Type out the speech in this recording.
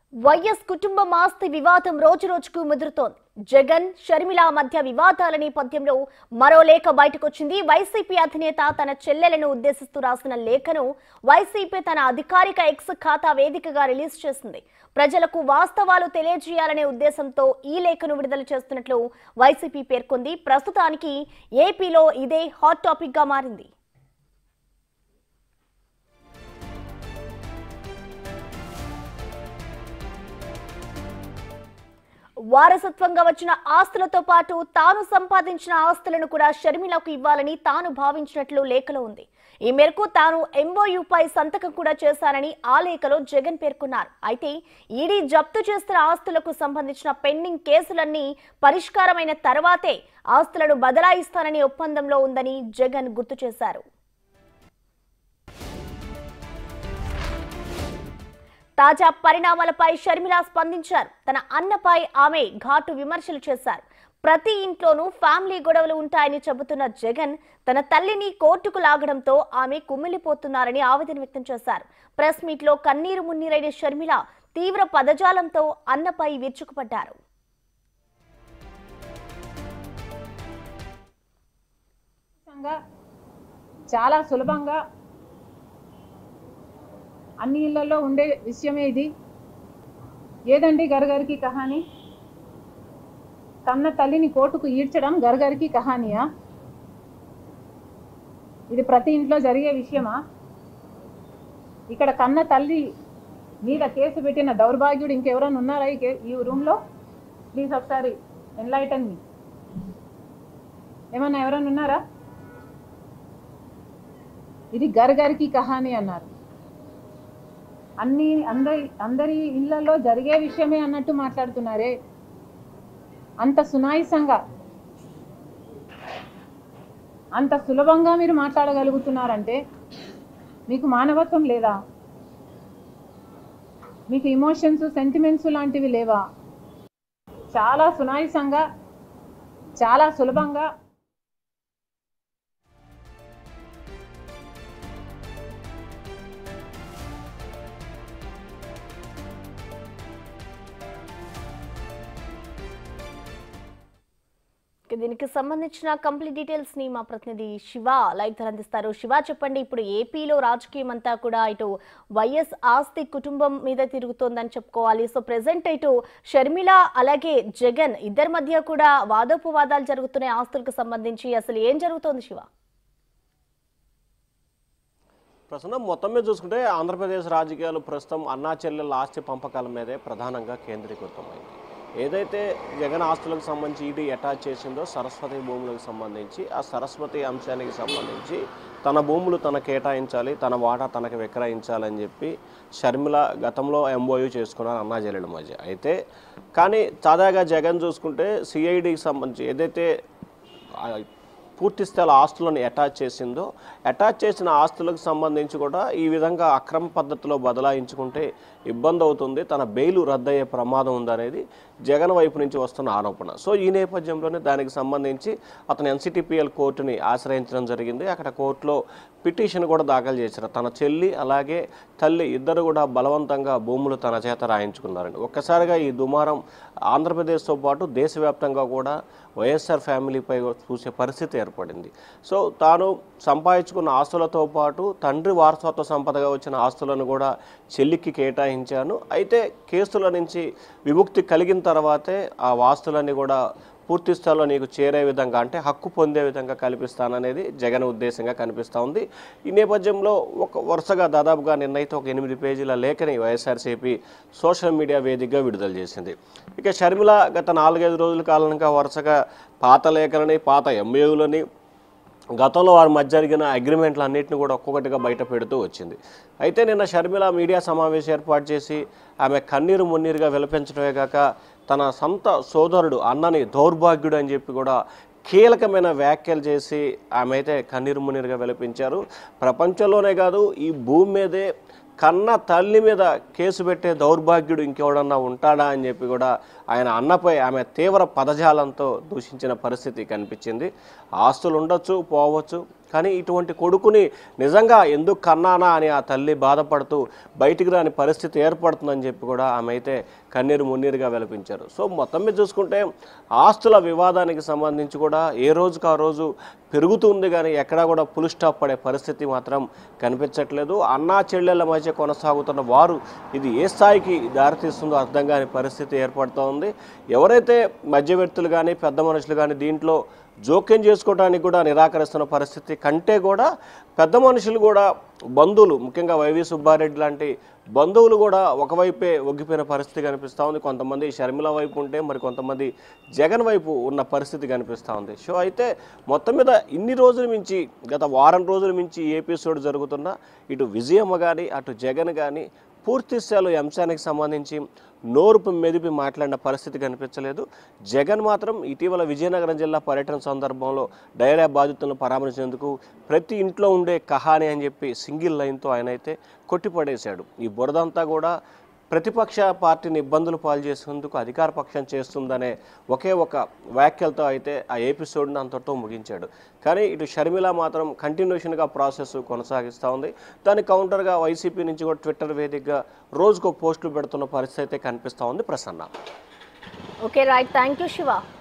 YS కుటుంబం ఆస్తి వివాదం రోజు రోజుకు ముదురుతోంది జగన్ షర్మిల మధ్య వివాదాల నేపథ్యంలో మరో లేఖ బయటకొచ్చింది వైసీపీ అధినేత తన చెల్లెలను ఉద్దేశిస్తూ రాసిన లేఖను వైసీపీ తన అధికారిక ఎక్స్ ఖాతా వేదికగా రిలీజ్ చేసింది ప్రజలకు వాస్తవాలు తెలియజేయాలనే ఉద్దేశంతో ఈ లేఖను విడుదల చేస్తున్నట్లు వైసీపీ పేర్కొంది ప్రస్తుతానికి ఏపీలో ఇదే హాట్ టాపిక్ గా మారింది వారసత్వంగా వచ్చిన ఆస్తులతో పాటు తాను సంపాదించిన ఆస్తులను కూడా షర్మిలకు ఇవ్వాలని తాను భావించినట్లు లేఖలో ఉంది ఈ మేరకు తాను ఎంఓయూపై సంతకం కూడా చేశానని ఆ లేఖలో జగన్ పేర్కొన్నారు అయితే ఈడీ జప్తు చేస్తున్న ఆస్తులకు సంబంధించిన పెండింగ్ కేసులన్నీ పరిష్కారమైన తర్వాతే ఆస్తులను బదలాయిస్తానని ఒప్పందంలో ఉందని జగన్ గుర్తు చేశారు తాజా పరిణామాలపై షర్మిల స్పందించారు తన అన్నపై ఆమె ఘాటు విమర్శలు చేశారు ప్రతి ఇంట్లోనూ ఫ్యామిలీ గొడవలు ఉంటాయని చెబుతున్న జగన్ తన తల్లిని కోర్టుకు లాగడంతో ఆమె కుమిలిపోతున్నారని ఆవేదన వ్యక్తం చేశారు ప్రెస్ మీట్ లో కన్నీరు మున్నీరైన షర్మిల తీవ్ర పదజాలంతో అన్నపై విరుచుకుపడ్డారు సంగా చాలా సులభంగా అన్ని ఇళ్లలో ఉండే విషయమే ఇది ఏదండి గరగరికి కహాని కన్న తల్లిని కోర్టుకు ఈడ్చడం గరగరికి కహానియా ఇది ప్రతి ఇంట్లో జరిగే విషయమా ఇక్కడ కన్న తల్లి మీద కేసు పెట్టిన దౌర్భాగ్యుడు ఇంకెవరైనా ఉన్నారా ఈ కే- ఈ రూమ్లో ప్లీజ్ ఒకసారి ఎన్లైటన్ మీ ఏమన్నా ఎవరైనా ఉన్నారా ఇది గర్గరికి కహాని అన్నారు అన్ని అందరి అందరి ఇళ్లలో జరిగే విషయమే అన్నట్టు మాట్లాడుతున్నారే అంత సునాయసంగా అంత సులభంగా మీరు మాట్లాడగలుగుతున్నారంటే మీకు మానవత్వం లేదా మీకు ఇమోషన్స్ సెంటిమెంట్స్ లాంటివి లేవా చాలా సునాయసంగా చాలా సులభంగా ఇక దీనికి సంబంధించిన కంప్లీట్ డీటెయిల్స్ ని మా ప్రతినిధి శివ లైవ్ ధర అందిస్తారు శివ చెప్పండి ఇప్పుడు ఏపీలో రాజకీయం అంతా కూడా ఇటు వైఎస్ ఆస్తి కుటుంబం మీద తిరుగుతోందని చెప్పుకోవాలి సో ప్రెసెంట్ ఇటు షర్మిల అలాగే జగన్ ఇద్దరి మధ్య కూడా వాదోపవాదాలు జరుగుతున్నాయి ఆస్తులకు సంబంధించి అసలు ఏం జరుగుతోంది శివ ప్రస్తుతం మొత్తం మీద చూసుకుంటే ఆంధ్రప్రదేశ్ రాజకీయాలు ప్రస్తుతం అన్నా చెల్లెల ఆస్తి పంపకాల మీదే ప్రధానంగా కేంద్రీకృతమైంది ఏదైతే జగన్ ఆస్తులకు సంబంధించి ఈడీ అటాచ్ చేసిందో సరస్వతి భూములకు సంబంధించి ఆ సరస్వతి అంశానికి సంబంధించి తన భూములు తన కేటాయించాలి తన వాటా తనకు విక్రయించాలని చెప్పి షర్మిల గతంలో ఎంఓయూ చేసుకున్నారు అన్నా చెల్లెల మధ్య అయితే కానీ తాజాగా జగన్ చూసుకుంటే సిఐడికి సంబంధించి ఏదైతే ఆ పూర్తి స్థాయి ఆస్తులను అటాచ్ చేసిందో అటాచ్ చేసిన ఆస్తులకు సంబంధించి కూడా ఈ విధంగా అక్రమ పద్ధతిలో బదలాయించుకుంటే ఇబ్బంది అవుతుంది తన బెయిల్ రద్దయ్యే ప్రమాదం ఉందనేది జగన్ వైపు నుంచి వస్తున్న ఆరోపణ సో ఈ నేపథ్యంలోనే దానికి సంబంధించి అతను ఎన్సిటిపిఎల్ కోర్టుని ఆశ్రయించడం జరిగింది అక్కడ కోర్టులో పిటిషన్ కూడా దాఖలు చేశారు తన చెల్లి అలాగే తల్లి ఇద్దరు కూడా బలవంతంగా భూములు తన చేత రాయించుకున్నారండి ఒక్కసారిగా ఈ దుమారం ఆంధ్రప్రదేశ్తో పాటు దేశవ్యాప్తంగా కూడా వైఎస్ఆర్ ఫ్యామిలీపై చూసే పరిస్థితి ఏర్పడింది సో తాను సంపాదించుకున్న ఆస్తులతో పాటు తండ్రి వారసత్వ సంపదగా వచ్చిన ఆస్తులను కూడా చెల్లికి కేటాయించాను అయితే కేసుల నుంచి విముక్తి కలిగిన తర్వాతే ఆ వాస్తులన్నీ కూడా పూర్తి స్థాయిలో నీకు చేరే విధంగా అంటే హక్కు పొందే విధంగా కల్పిస్తాననేది జగన్ ఉద్దేశంగా కనిపిస్తూ ఉంది ఈ నేపథ్యంలో ఒక వరుసగా దాదాపుగా నిన్నైతే ఒక ఎనిమిది పేజీల లేఖని వైఎస్ఆర్సీపీ సోషల్ మీడియా వేదికగా విడుదల చేసింది ఇక షర్మిల గత నాలుగైదు రోజుల కాలంగా వరుసగా పాత లేఖలని పాత ఎంఏలని గతంలో వారి మధ్య జరిగిన అగ్రిమెంట్లు అన్నింటిని కూడా ఒక్కొక్కటిగా బయట పెడుతూ వచ్చింది అయితే నిన్న షర్మిల మీడియా సమావేశం ఏర్పాటు చేసి ఆమె కన్నీరు మున్నీరుగా విలపించడమే కాక తన సొంత సోదరుడు అన్నని దౌర్భాగ్యుడు అని చెప్పి కూడా కీలకమైన వ్యాఖ్యలు చేసి ఆమె అయితే కన్నీరు మున్నీరుగా విలపించారు ప్రపంచంలోనే కాదు ఈ భూమి మీదే కన్న తల్లి మీద కేసు పెట్టే దౌర్భాగ్యుడు ఇంకెవడన్నా ఉంటాడా అని చెప్పి కూడా ఆయన అన్నపై ఆమె తీవ్ర పదజాలంతో దూషించిన పరిస్థితి కనిపించింది ఆస్తులు ఉండొచ్చు పోవచ్చు కానీ ఇటువంటి కొడుకుని నిజంగా ఎందుకు కన్నానా అని ఆ తల్లి బాధపడుతూ బయటికి రాని పరిస్థితి ఏర్పడుతుందని చెప్పి కూడా ఆమె అయితే కన్నీరు మున్నీరుగా వెలిపించారు సో మొత్తం మీద చూసుకుంటే ఆస్తుల వివాదానికి సంబంధించి కూడా ఏ రోజుకు ఆ రోజు పెరుగుతుంది కానీ ఎక్కడా కూడా పుల్ స్టాప్ పడే పరిస్థితి మాత్రం కనిపించట్లేదు అన్నా చెల్లెళ్ళ మధ్య కొనసాగుతున్న వారు ఇది ఏ స్థాయికి దారితీస్తుందో అర్థం కాని పరిస్థితి ఏర్పడుతూ ఉంది ఎవరైతే మధ్యవర్తులు కానీ పెద్ద మనుషులు కానీ దీంట్లో జోక్యం చేసుకోవడానికి కూడా నిరాకరిస్తున్న పరిస్థితి కంటే కూడా పెద్ద మనుషులు కూడా బంధువులు ముఖ్యంగా వైవి సుబ్బారెడ్డి లాంటి బంధువులు కూడా ఒకవైపే ఒగ్గిపోయిన పరిస్థితి కనిపిస్తూ ఉంది కొంతమంది షర్మిల వైపు ఉంటే మరి కొంతమంది జగన్ వైపు ఉన్న పరిస్థితి కనిపిస్తూ ఉంది సో అయితే మొత్తం మీద ఇన్ని రోజుల మించి గత వారం రోజుల మించి ఈ ఎపిసోడ్ జరుగుతున్న ఇటు విజయమ్మ కానీ అటు జగన్ కానీ పూర్తి స్థాయిలో ఈ అంశానికి సంబంధించి నోరుపు మెదిపి మాట్లాడిన పరిస్థితి కనిపించలేదు జగన్ మాత్రం ఇటీవల విజయనగరం జిల్లా పర్యటన సందర్భంలో డైరియా బాధితులను పరామర్శించేందుకు ప్రతి ఇంట్లో ఉండే కహాని అని చెప్పి సింగిల్ లైన్తో ఆయన అయితే కొట్టిపడేశాడు ఈ బురదంతా కూడా ప్రతిపక్ష పార్టీని ఇబ్బందులు పాలు చేసేందుకు అధికార పక్షం చేస్తుందనే ఒకే ఒక వ్యాఖ్యలతో అయితే ఆ ఎపిసోడ్ని అంతటితో ముగించాడు కానీ ఇటు షర్మిల మాత్రం కంటిన్యూషన్గా ప్రాసెస్ కొనసాగిస్తూ ఉంది దాని కౌంటర్గా వైసీపీ నుంచి కూడా ట్విట్టర్ వేదికగా రోజుకో పోస్టులు పెడుతున్న పరిస్థితి అయితే కనిపిస్తూ ఉంది Prasanna okay right thank you Shiva